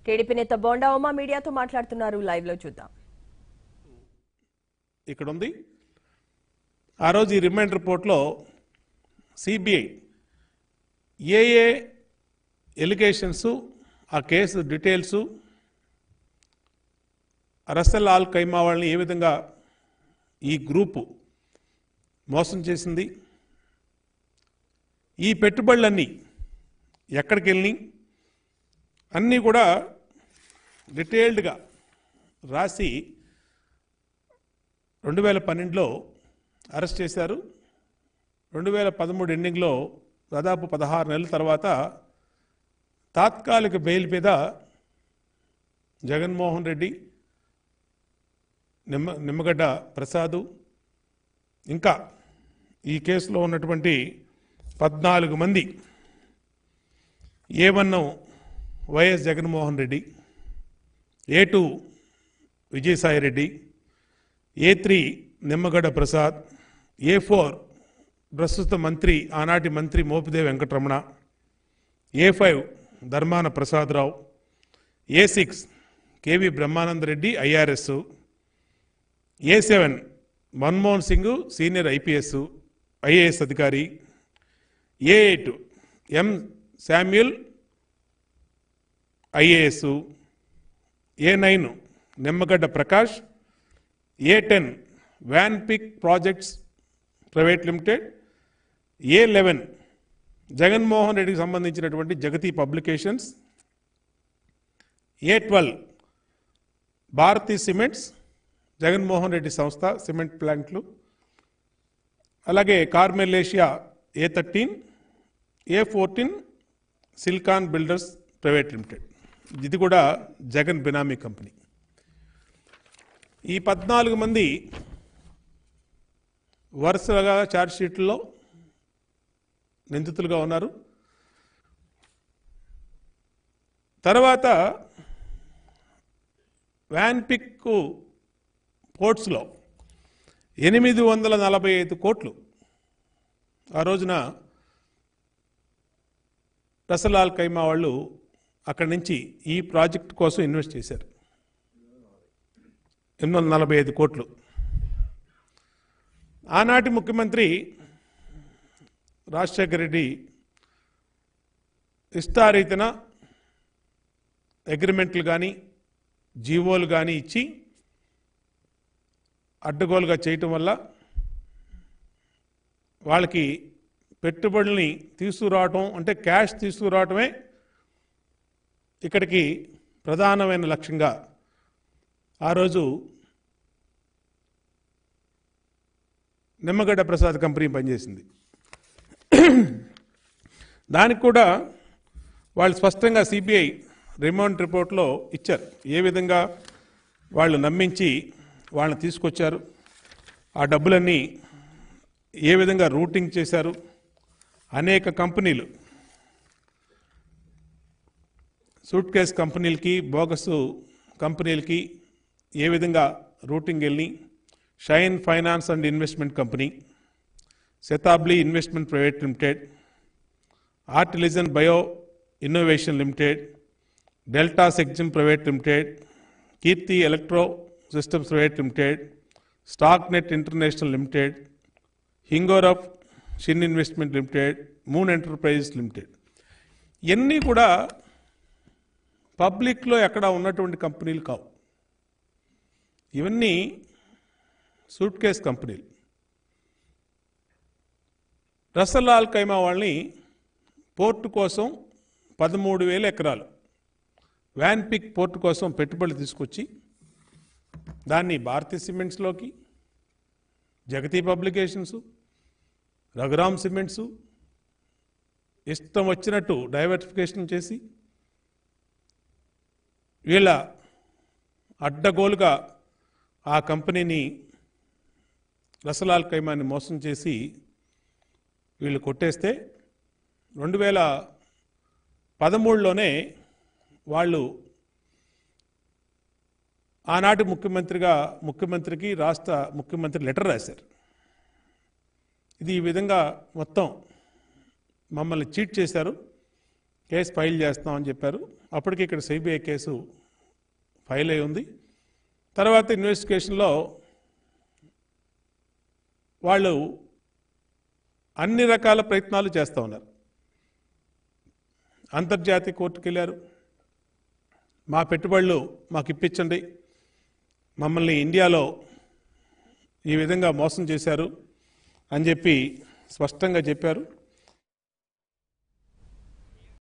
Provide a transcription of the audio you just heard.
TDP నేత బోండా ఉమా మీడియాతో మాట్లాడుతున్నారు లైవ్ లో చూద్దాం ఇక్కడ ఉంది ఆ రోజు ఈ రిమైండ్ రిపోర్ట్లో సిబిఐ ఏ ఏ ఎలిగేషన్స్ ఆ కేసు డీటెయిల్స్ రసల్ ఆల్ కైమా వాళ్ళని ఏ విధంగా ఈ గ్రూపు మోసం చేసింది ఈ పెట్టుబడులన్నీ ఎక్కడికి వెళ్ళి అన్నీ కూడా డీటెయిల్డ్గా రాసి రెండు వేల పన్నెండులో అరెస్ట్ చేశారు రెండు వేల పదమూడు ఎండింగ్లో దాదాపు పదహారు నెలల తర్వాత తాత్కాలిక బెయిల్ మీద జగన్మోహన్ రెడ్డి నిమ్మ నిమ్మగడ్డ ప్రసాదు ఇంకా ఈ కేసులో ఉన్నటువంటి పద్నాలుగు మంది A one YS Jaganmohan Reddy A two Vijayasai Reddy A three Nimmagadda Prasad A four ప్రస్తుత మంత్రి ఆనాటి మంత్రి Mopidevi Venkataramana A five Dharmana Prasadarao A six KV Brahmananda Reddy IRS A seven Manmohan Singh senior IPS IAS అధికారి A eight M Samuel IAS A nine Nimmagadda Prakash A ten Vanpic projects private limited A eleven Jaganmohan రెడ్డికి సంబంధించినటువంటి Jagati publications A twelve Bharathi cements Jaganmohan Reddy సంస్థ cement ప్లాంట్లు అలాగే Carmel Asia A thirteen A fourteen silicon builders private limited ఇది కూడా జగన్ బినామీ company ఈ పద్నాలుగు మంది వరుసగా ఛార్జ్షీట్లో నిందితులుగా ఉన్నారు తర్వాత వ్యాన్పిక్ పోర్ట్స్లో ఎనిమిది వందల నలభై ఐదు కోట్లు ఆ రోజున రసలాల్ కైమా వాళ్ళు అక్కడి నుంచి ఈ ప్రాజెక్ట్ కోసం ఇన్వెస్ట్ చేశారు ఎనిమిది వందల నలభై ఐదు కోట్లు ఆనాటి ముఖ్యమంత్రి రాజశేఖర రెడ్డి ఇష్టారీతన అగ్రిమెంట్లు కానీ జీవోలు కానీ ఇచ్చి అడ్డగోలుగా చేయటం వల్ల వాళ్ళకి పెట్టుబడుల్ని తీసుకురావటం అంటే క్యాష్ తీసుకురావటమే ఇక్కడికి ప్రధానమైన లక్ష్యంగా ఆ రోజు నిమ్మగడ్డ ప్రసాద్ కంపెనీ పనిచేసింది దానికి కూడా వాళ్ళు స్పష్టంగా సిబిఐ రిమాండ్ రిపోర్ట్లో ఇచ్చారు ఏ విధంగా వాళ్ళు నమ్మించి వాళ్ళని తీసుకొచ్చారు ఆ డబ్బులన్నీ ఏ విధంగా రూటింగ్ చేశారు అనేక కంపెనీలు సూట్ కేస్ కంపెనీలకి బోగస్ కంపెనీలకి ఏ విధంగా రూటింగ్ వెళ్ళి shine finance and investment company శతాబ్లీ ఇన్వెస్ట్మెంట్ ప్రైవేట్ లిమిటెడ్ ఆర్టిలిజన్ బయో ఇన్నోవేషన్ లిమిటెడ్ డెల్టా సెక్జిమ్ private limited Keerthi electro systems private limited stock net international limited హింగోరఫ్ షిన్ investment limited moon enterprises limited ఇవన్నీ కూడా పబ్లిక్లో ఎక్కడ ఉన్నటువంటి కంపెనీలు కావు ఇవన్నీ సూట్ కేస్ కంపెనీలు రసలాల్ కైమా వాళ్ళని పోర్టు కోసం పదమూడు వేల ఎకరాలు వ్యాన్పిక్ పోర్టు కోసం పెట్టుబడులు తీసుకొచ్చి దాన్ని భారతీ సిమెంట్స్లోకి జగతి పబ్లికేషన్స్ రఘురామ్ సిమెంట్స్ ఇష్టం వచ్చినట్టు డైవర్సిఫికేషన్ చేసి వీళ్ళ అడ్డగోలుగా ఆ కంపెనీని రసలాల్ కైమాని మోసం చేసి వీళ్ళు కొట్టేస్తే రెండు వేల పదమూడులోనే వాళ్ళు ఆనాటి ముఖ్యమంత్రిగా ముఖ్యమంత్రికి రాష్ట్ర ముఖ్యమంత్రి లెటర్ రాశారు ఇది ఈ విధంగా మొత్తం మమ్మల్ని చీట్ చేశారు కేసు ఫైల్ చేస్తామని చెప్పారు అప్పటికి ఇక్కడ సిబిఐ కేసు ఫైల్ అయి ఉంది తర్వాత ఇన్వెస్టిగేషన్లో వాళ్ళు అన్ని రకాల ప్రయత్నాలు చేస్తూ ఉన్నారు అంతర్జాతీయ కోర్టుకు వెళ్ళారు మా పెట్టుబడులు మాకు ఇప్పించండి మమ్మల్ని ఇండియాలో ఈ విధంగా మోసం చేశారు అని చెప్పి స్పష్టంగా చెప్పారు